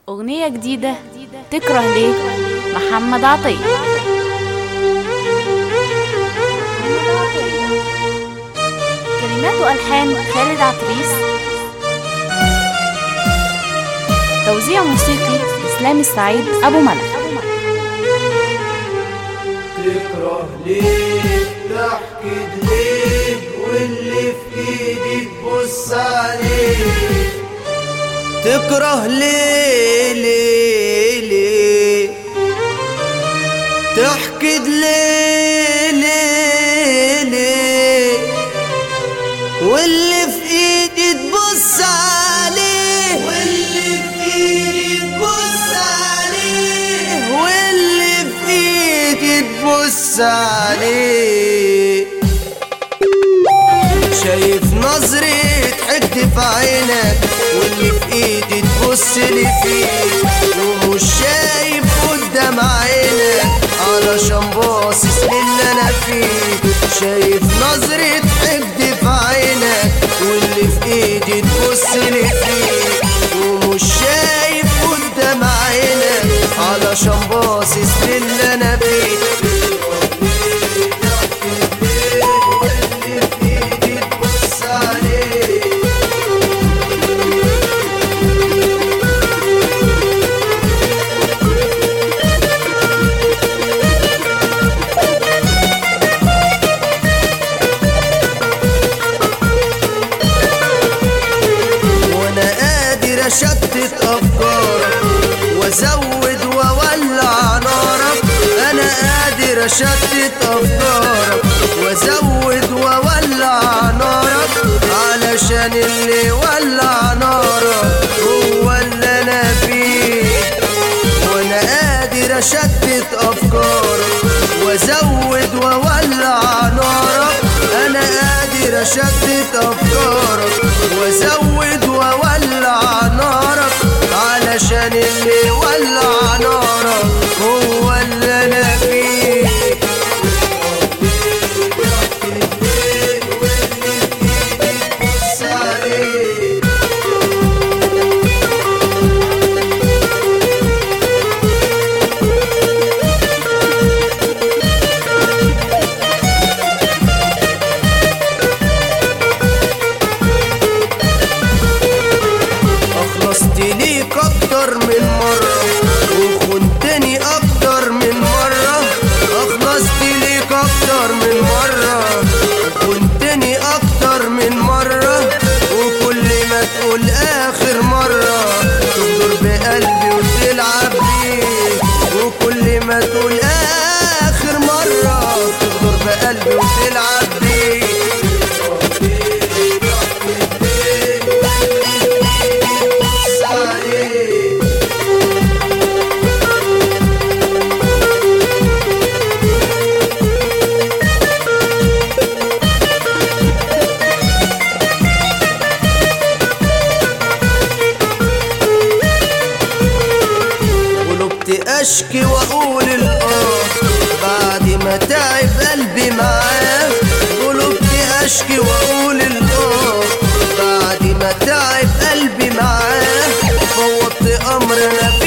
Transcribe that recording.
أغنية جديدة تكره ليه محمد عطية كلمات وألحان خالد عتريس توزيع موسيقي إسلام السعيد أبو ملك تكره ليه تحكي ليه واللي في ايدي تبص عليه تكره ليه ليه ليه تحكي ليه ليه ليه واللي في ايدي تبص عليه واللي في ايدي تبص عليه واللي في ايدي تبص عليه شايف نظرة حقد في عينك واللي في ايدي تبص لي فيه ومش شايف قدام عينك علشان باصص للي انا فيه شايف نظرة حقد في عينك واللي في ايدي تبص لي فيه ومش شايف قدام عينك علشان باصص للي انا فيه واللي في ايدي تبص عليه وانا قادر اشتت افكارك وازود واولع نارك انا قادر اشتت افكارك وازود واولع نارك علشان اللي ولع نارك هو اللي انا فيه وانا قادر اشتت افكارك وازود واولع نارك انا قادر اشتت افكارك وازود واولع نارك علشان اللي ولع نارك هو اللي انا فيه بص عليه أخلصت ليك أكتر من مرة وخنتني أكتر من مرة أخلصت ليك أكتر من مرة وخنتني أكتر من مرة وكل ما تقول آخر مرة تغدر بقلبي وتلعب بيه وكل ما تقول آخر مرة تغدر بقلبي وتلعب بيه بص عليه قلبت اشكي واقول الاه بعد ما تعب قلبي معاه قلبت اشكي واقول الاه بعد ما تعب قلبي معاه فوضت امر انا